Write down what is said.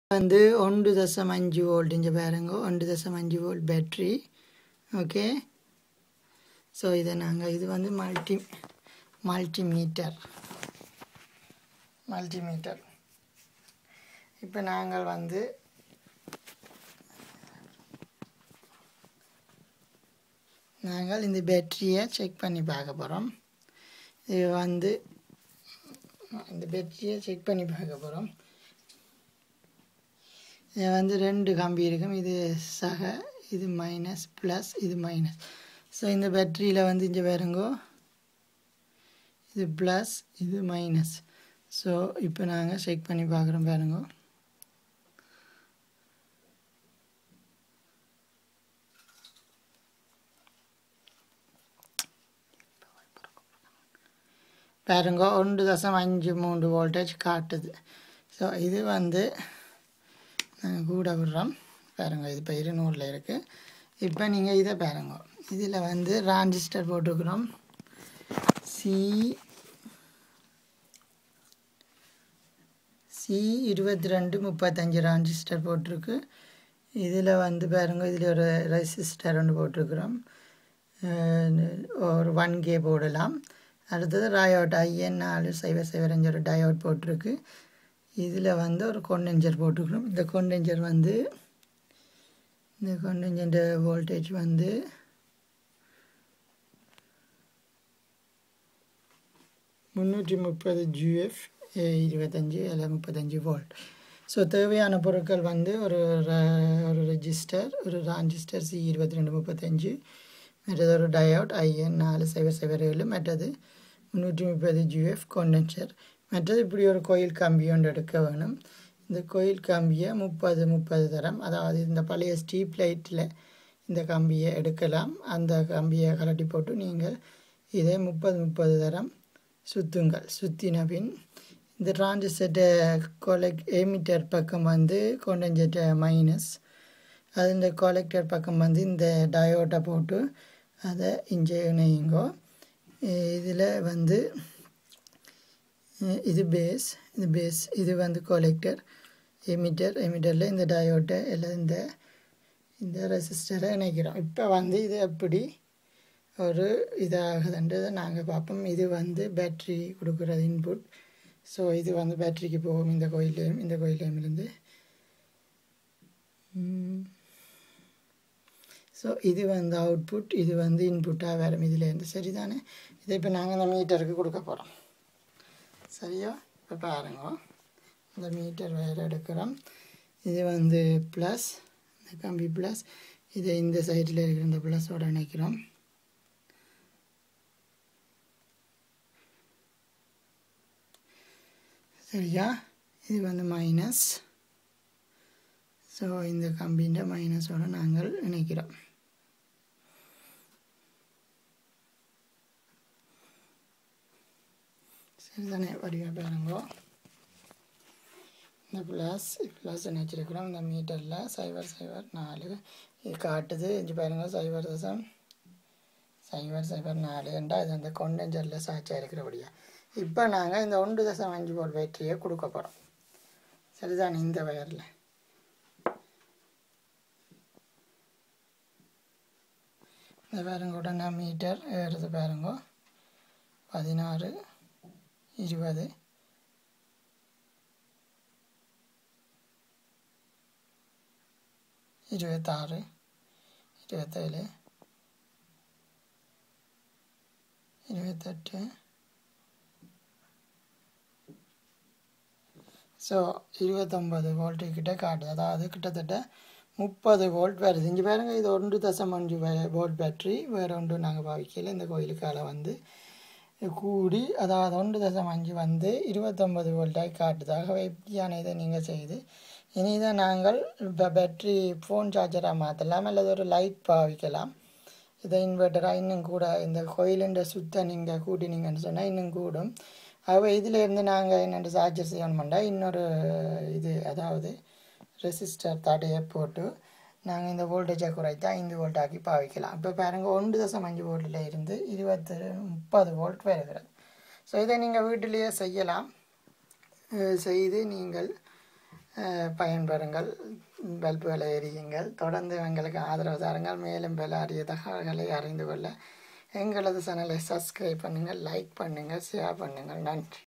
வந்து ஒன்று தசம் அஞ்சு வோல்ட் இங்கே பாருங்க ஒன்று தசம் அஞ்சு வோல்ட் பேட்ரி ஓகே ஸோ இதை நாங்கள் இது வந்து மல்டி மல்டிமீட்டர் மல்டிமீட்டர் இப்போ நாங்கள் வந்து நாங்கள் இந்த பேட்டரியை செக் பண்ணி பார்க்க போகிறோம் இது வந்து இந்த பேட்டரியை செக் பண்ணி பார்க்க போகிறோம் இது வந்து ரெண்டு கம்பி இருக்கும் இது சக இது மைனஸ் ப்ளஸ் இது மைனஸ் ஸோ இந்த பேட்டரியில் வந்து இங்கே பாருங்கோ இது ப்ளஸ் இது மைனஸ் ஸோ இப்போ நாங்கள் செக் பண்ணி பார்க்குறோம் பாருங்கோ பாருங்க ஒன்று தசம் அஞ்சு மூன்று வோல்டேஜ் காட்டுது ஸோ இது வந்து நாங்கள் கூட விடுறோம் பாருங்க இது இப்போ இருநூறில் இருக்குது இப்போ நீங்கள் இதை பாருங்க இதில் வந்து டிரான்சிஸ்டர் போட்டிருக்கிறோம் சி சி இருபத்தி ரெண்டு முப்பத்தஞ்சு டிரான்சிஸ்டர் போட்டிருக்கு இதில் வந்து பாருங்க இதில் ஒரு ரெசிஸ்டர் ஒன்று போட்டிருக்கிறோம் ஒரு ஒன் கே போடலாம் அடுத்தது டயோட் ஐஎன் நாலு சைவர் சைவர் அஞ்சு ஒரு டயோட் போட்டிருக்கு இதில் வந்து ஒரு கொண்டெஞ்சர் போட்டுக்கிறோம் இந்த கொண்டெஞ்சர் வந்து இந்த கொண்டெஞ்சர் வோல்டேஜ் வந்து முந்நூற்றி முப்பது ஜிஎஃப் இருபத்தஞ்சி இல்லை முப்பத்தஞ்சு வோல்ட் ஸோ தேவையான பொருட்கள் வந்து ஒரு ஒரு ரெஜிஸ்டர் ஒரு டிரான்சிஸ்டர் சி இருபத்தி ரெண்டு முப்பத்தஞ்சு மற்றது ஒரு டயோட் ஐஎன் நாலு சைவர் சைவர் ஏழு மற்றது முந்நூற்றி முப்பது ஜிஎஃப் கொண்டென்சர் மற்றது இப்படி ஒரு கோயில் கம்பி ஒன்று எடுக்க வேணும் இந்த கோயில் கம்பியை முப்பது முப்பது தரம் அதாவது இந்த பழைய ஸ்ட்ரீட் லைட்டில் இந்த கம்பியை எடுக்கலாம் அந்த கம்பியை கலட்டி போட்டு நீங்கள் இதை முப்பது முப்பது தரம் சுற்றுங்கள் சுற்றின பின் இந்த டிரான்சிஸ்டர்ட கொலெக்ட் எமிட்டர் பக்கம் வந்து கொண்டஞ்சட்ட மைனஸ் அது இந்த கொலெக்டர் பக்கம் வந்து இந்த டயோட்டை போட்டு அதை இங்கே இணையுங்கோ இதில் வந்து இது பேஸ் இது பேஸ் இது வந்து கொலெக்டர் எமிட்டர் எமிட்டரில் இந்த டயோட்டை எல்லாம் இந்த இந்த ரெசிஸ்டரை இணைக்கிறோம் இப்போ வந்து இது எப்படி ஒரு இதாகுதுன்றதை நாங்கள் பார்ப்போம் இது வந்து பேட்ரி கொடுக்குறது இன்புட் ஸோ இது வந்து பேட்ரிக்கு போகும் இந்த கோயிலையும் இந்த கோயிலையும் இருந்து ஸோ இது வந்து அவுட்புட் இது வந்து இன்புட்டாக வரும் இதுலேருந்து சரிதானே இதை இப்போ நாங்கள் இந்த மீட்டருக்கு கொடுக்க போகிறோம் சரியா இப்போ பாருங்க இந்த மீட்டர் வேறு எடுக்கிறோம் இது வந்து ப்ளஸ் இந்த கம்பி ப்ளஸ் இதை இந்த சைடில் இருக்கிற இந்த ப்ளஸோடு இணைக்கிறோம் சரியா இது வந்து மைனஸ் ஸோ இந்த கம்பின்ற மைனஸோடு நாங்கள் இணைக்கிறோம் சரிதானே வடிவம் பாருங்க இந்த ப்ளஸ் ப்ளஸ் நினச்சிருக்கிறோம் இந்த மீட்டரில் சைபர் சைபர் நாலு இது காட்டுது இஞ்சி பாருங்க சைபர் தசம் சைபர் சைபர் நாலுண்டா இது அந்த கொண்டஞ்சரில் சாட்சியாக இருக்கிறபடியா இப்போ நாங்கள் இந்த ஒன்று தசம் அஞ்சு போல் பேட்டரியை கொடுக்க போகிறோம் சரிதானே இந்த வயரில் இந்த பாருங்க உடனே மீட்டர் ஏறுது பாருங்க பதினாறு இருபது இருபத்தாறு இருபத்தேழு இருபத்தெட்டு ஸோ இருபத்தொம்பது வோல்ட்டு கிட்ட காட்டுது அதாவது கிட்டத்தட்ட முப்பது வோல்ட் வருது இங்கே பாருங்கள் இது ஒன்று தசம் அஞ்சு வோல்ட் பேட்ரி வேறு ஒன்று நாங்கள் பாவிக்கல இந்த கோயிலுக்கால வந்து கூடி அதாவது ஒன்று தசம் அஞ்சு வந்து இருபத்தொம்பது வோல்ட்டாக காட்டுது ஆகவே இப்படியான இதை நீங்கள் செய்து இனி இதை நாங்கள் இப்போ பேட்ரி ஃபோன் சார்ஜராக மாற்றலாம் அல்லது ஒரு லைட் பாவிக்கலாம் இதை இன்வெர்ட்டராக இன்னும் கூட இந்த கோயிலுன்ற சுத்த நீங்கள் கூட்டினீங்கன்னு சொன்னால் இன்னும் கூடும் ஆகவே இதில் இருந்து நாங்கள் என்னென்று சார்ஜர் செய்யணுமெண்டா இன்னொரு இது அதாவது ரெசிஸ்டர் தடையை போட்டு நாங்கள் இந்த வோல்டேஜை குறைத்து ஐந்து வோல்ட் ஆக்கி பாவிக்கலாம் இப்போ பாருங்கள் ஒன்று தசம் அஞ்சு வோல்ட்டில் இருந்து இருபத்து முப்பது வோல்ட் வருகிறது ஸோ இதை நீங்கள் வீட்டிலேயே செய்யலாம் செய்து நீங்கள் அஹ், பயன்பெறுங்கள் பல்புகளை எரியுங்கள் தொடர்ந்து எங்களுக்கு ஆதரவு தாருங்கள் மேலும் பல அரிய தகவல்களை அறிந்து கொள்ள எங்களது சேனலை சப்ஸ்கிரைப் பண்ணுங்கள் லைக் பண்ணுங்கள் ஷேர் பண்ணுங்கள் நன்றி